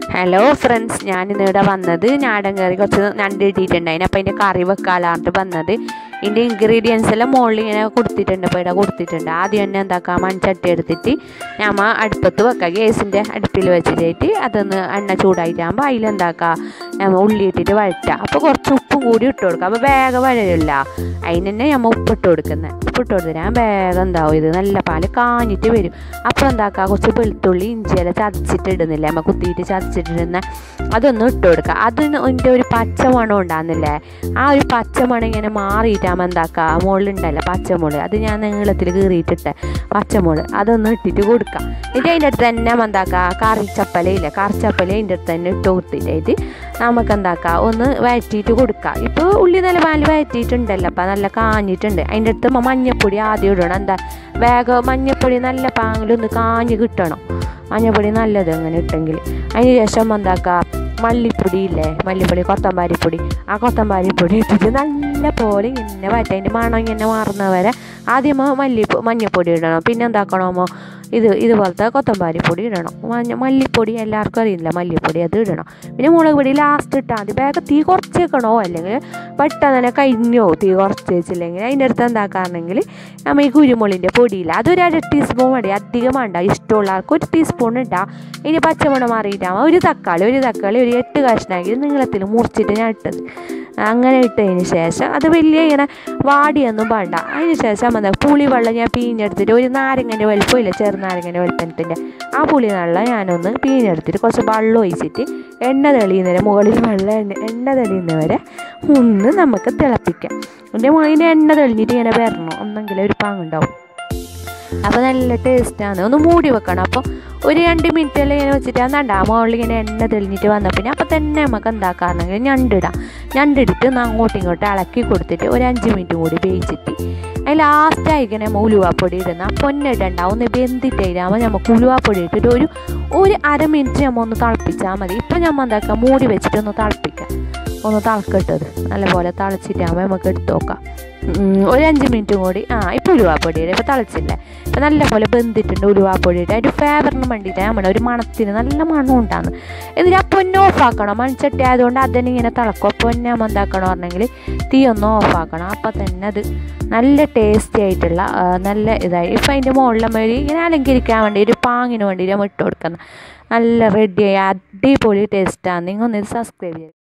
hello friends ഞാൻ ഇന്നിവിടെ വന്നത് നാടൻ കറി കുറച്ച് ഞണ്ട് കിട്ടിയിട്ടുണ്ടായിന് അപ്പോൾ അതിൻ്റെ കറി വെക്കാലാണ്ട് വന്നത് ഇതിൻ്റെ ഇൻഗ്രീഡിയൻസ് എല്ലാം മുകളിൽ ഇങ്ങനെ കൊടുത്തിട്ടുണ്ട് ഇപ്പോൾ ഇവിടെ കൊടുത്തിട്ടുണ്ട് ആദ്യം തന്നെ എന്താക്കാം മൺചട്ടി എടുത്തിട്ട് ഞമ്മ അടുപ്പത്ത് വെക്കുക ഗ്യാസിൻ്റെ അടുപ്പിൽ വെച്ചിട്ട് അതൊന്ന് എണ്ണ ചൂടായിട്ടാകുമ്പോൾ അതിലെന്താക്കുക ഞമ്മ ഉള്ളി ഇട്ടിട്ട് വഴറ്റുക അപ്പോൾ കുറച്ച് ഉപ്പും കൂടി ഇട്ട് കൊടുക്കുക അപ്പോൾ വേഗം വഴരില്ല അതിന് തന്നെ ഞമ്മ ഉപ്പിട്ട് കൊടുക്കുന്നത് ഉപ്പിട്ട് കൊടുത്തിട്ട് വേഗം എന്താവും ഇത് നല്ല പാല് കാഞ്ഞിട്ട് വരും അപ്പോൾ എന്താക്കുക കുറച്ച് വെളുത്തുള്ളി ഇഞ്ചിയെല്ലാം ചതച്ചിട്ട് ഇടുന്നില്ല നമ്മ കുത്തിയിട്ട് ചതച്ചിട്ടിരുന്ന അതൊന്നും ഇട്ട് കൊടുക്കുക അതിന് അതിൻ്റെ ഒരു പച്ച മണം ഉണ്ടാകുന്നില്ലേ ആ ഒരു പച്ച മണം ഇങ്ങനെ മാറിയിട്ടാകുമ്പോൾ എന്താക്കുക മുകളിലുണ്ടല്ലോ പച്ചമുളക് അത് ഞാൻ നീളത്തിൽ കീറിയിട്ടിട്ട് പച്ചമുളക് അതൊന്ന് ഇട്ടിട്ട് കൊടുക്കുക എന്നിട്ട് അതിൻ്റെ അടുത്ത് തന്നെ എന്താക്കുക കറിച്ചപ്പലയില്ല കറിച്ചപ്പല അതിൻ്റെ അടുത്ത് തന്നെ ഇട്ട് കൊടുത്തിട്ടായിട്ട് നമുക്ക് എന്താക്കുക ഒന്ന് വഴറ്റിയിട്ട് കൊടുക്കുക ഇപ്പോൾ ഉള്ളി നല്ല പാല് വഴറ്റിയിട്ടുണ്ടല്ലോ അപ്പം നല്ല കാഞ്ഞിട്ടുണ്ട് അതിൻ്റെ അടുത്ത് മഞ്ഞപ്പൊടി ആദ്യം ഇടണം എന്താ വേഗം മഞ്ഞപ്പൊടി നല്ല പാങ്ങിലൊന്ന് കാഞ്ഞ് കിട്ടണം മഞ്ഞപ്പൊടി നല്ലത് അങ്ങനെ ഇട്ടെങ്കിൽ അതിന് ശേഷം എന്താക്കുക മല്ലിപ്പൊടി ഇല്ലേ മല്ലിപ്പൊടി കൊത്തമ്പാരിപ്പൊടി ആ കൊത്തമ്പാരിപ്പൊടി ഇട്ടിട്ട് നല്ല പോലെ ഇങ്ങനെ വഴറ്റി അതിൻ്റെ മണം ഇങ്ങനെ മാറുന്നവരെ ആദ്യം മല്ലി മഞ്ഞപ്പൊടി ഇടണം പിന്നെ എന്താക്കണമോ ഇത് ഇതുപോലത്തെ കൊത്തമ്പാരി പൊടി ഇടണം മഞ്ഞ മല്ലിപ്പൊടി എല്ലാവർക്കും അറിയില്ല മല്ലിപ്പൊടി അത് ഇടണം പിന്നെ മുളക് പൊടി ലാസ്റ്റ് ഇട്ടാൽ മതി വേഗം തീ കുറച്ച് വെക്കണോ അല്ലെങ്കിൽ പെട്ടെന്ന് തന്നെ കഴിഞ്ഞോ തീ കുറച്ച് വെച്ചില്ലെങ്കിൽ അതിൻ്റെ അടുത്ത് എന്താക്കാണെങ്കിൽ നമ്മൾ ഈ കുരുമുളിൻ്റെ പൊടിയില്ല അതൊരു അര ടീസ്പൂൺ മതി അധികം വേണ്ട ഇഷ്ടമുള്ള ആൾക്ക് ഒരു ടീസ്പൂൺ ഇട്ടാൽ ഇനി പച്ചമുളക് മാറിയിട്ടാകുമ്പോൾ ഒരു തക്കാളി ഒരു തക്കാളി ഒരു എട്ട് കഷ്ണമാക്കി നീളത്തിൽ മുറിച്ചിട്ട് ഞാൻ ഇട്ടത് അങ്ങനെ ഇട്ടതിന് ശേഷം അത് വലിയ ഇങ്ങനെ വാടിയൊന്നും വേണ്ട അതിന് ശേഷം എന്താ പുളിവെള്ളം ഞാൻ പിഴിഞ്ഞെടുത്തിട്ട് ഒരു നാരങ്ങൻ്റെ വലിപ്പമില്ല ചെറുനാരങ്ങൻ്റെ വലിപ്പത്തിൻ്റെ ആ പുളി വെള്ളം ഞാനൊന്ന് പിഴിഞ്ഞെടുത്തിട്ട് കുറച്ച് വെള്ളം ഒഴിച്ചിട്ട് എണ്ണ തെളിയുന്നവരെ മുകളിൽ വെള്ളം എണ്ണ എണ്ണ തെളിയുന്നവരെ ഒന്ന് നമുക്ക് തിളപ്പിക്കാം എൻ്റെ മുകളിൽ എണ്ണ തെളിഞ്ഞിട്ട് ഇങ്ങനെ വരണം ഒന്നെങ്കിലും ഒരു പാങ്ങുണ്ടാവും അപ്പോൾ നല്ല ടേസ്റ്റാണ് ഒന്ന് മൂടി വെക്കണം അപ്പോൾ ഒരു രണ്ട് മിനിറ്റ് എല്ലാം ഇങ്ങനെ വെച്ചിട്ട് അന്നാണ്ട് ആ മുകളിൽ ഇങ്ങനെ എണ്ണ തെളിഞ്ഞിട്ട് വന്ന പിന്നെ അപ്പോൾ തന്നെ നമുക്ക് എന്താക്കാറുണ്ടെങ്കിൽ ഞണ്ടിടാം ഞണ്ടിട്ട് ഒന്ന് അങ്ങോട്ടും ഇങ്ങോട്ടും ഇളക്കി കൊടുത്തിട്ട് ഒരു അഞ്ച് മിനിറ്റ് കൂടി വേവിച്ചിട്ട് അതിൽ ലാസ്റ്റായിരിക്കും നമ്മൾ ഉലുവാപ്പൊടി ഇടുന്നത് ആ പൊന്നിടണ്ട ഒന്ന് വെന്തിട്ടാകുമ്പോൾ നമുക്ക് ഉലുവാപ്പൊടി ഇട്ടിട്ട് ഒരു ഒരു അര മിനിറ്റ് നമ്മൾ ഒന്ന് തിളപ്പിച്ചാൽ മതി ഇപ്പം നമ്മൾ എന്താക്കുക മൂടി വെച്ചിട്ട് ഒന്ന് തിളപ്പിക്കാം ഒന്ന് തിളക്കട്ടത് നല്ലപോലെ തിളച്ചിട്ടാകുമ്പോൾ നമുക്ക് എടുത്ത് നോക്കാം ഒരു അഞ്ച് മിനിറ്റും കൂടി ആ ഇപ്പോൾ ഉലുവാപ്പൊടിയുടെ ഇപ്പോൾ തിളച്ചില്ലേ ഇപ്പം നല്ലപോലെ ബന്ധിട്ടുണ്ട് ഉലുവാപ്പൊടിയുടെ അതിൻ്റെ ഫേവറിന് വേണ്ടിയിട്ട് നമ്മുടെ ഒരു മണത്തിന് നല്ല മണം ഉണ്ടാകുന്നു എന്നിട്ട് ആ പൊന്നെ ഓഫാക്കണം മൺചട്ടി ആയതുകൊണ്ട് അതിനെ ഇങ്ങനെ തിളക്കും അപ്പോൾ പൊന്നെ നമ്മൾ എന്താക്കണം പറഞ്ഞെങ്കിൽ തീ ഒന്ന് ഓഫാക്കണം അപ്പോൾ തന്നെ അത് നല്ല ടേസ്റ്റി ആയിട്ടുള്ള നല്ല ഇതായി ഇപ്പം അതിൻ്റെ മുകളിൽ നമ്മൾ ഇങ്ങനെ അലങ്കരിക്കാൻ വേണ്ടി ഒരു പാങ്ങിന് വേണ്ടി നമ്മൾ ഇട്ട് കൊടുക്കുന്നത് നല്ല റെഡിയായി അടിപൊളി ടേസ്റ്റാണ് നിങ്ങൾ ഒന്ന് സബ്സ്ക്രൈബ് ചെയ്യുക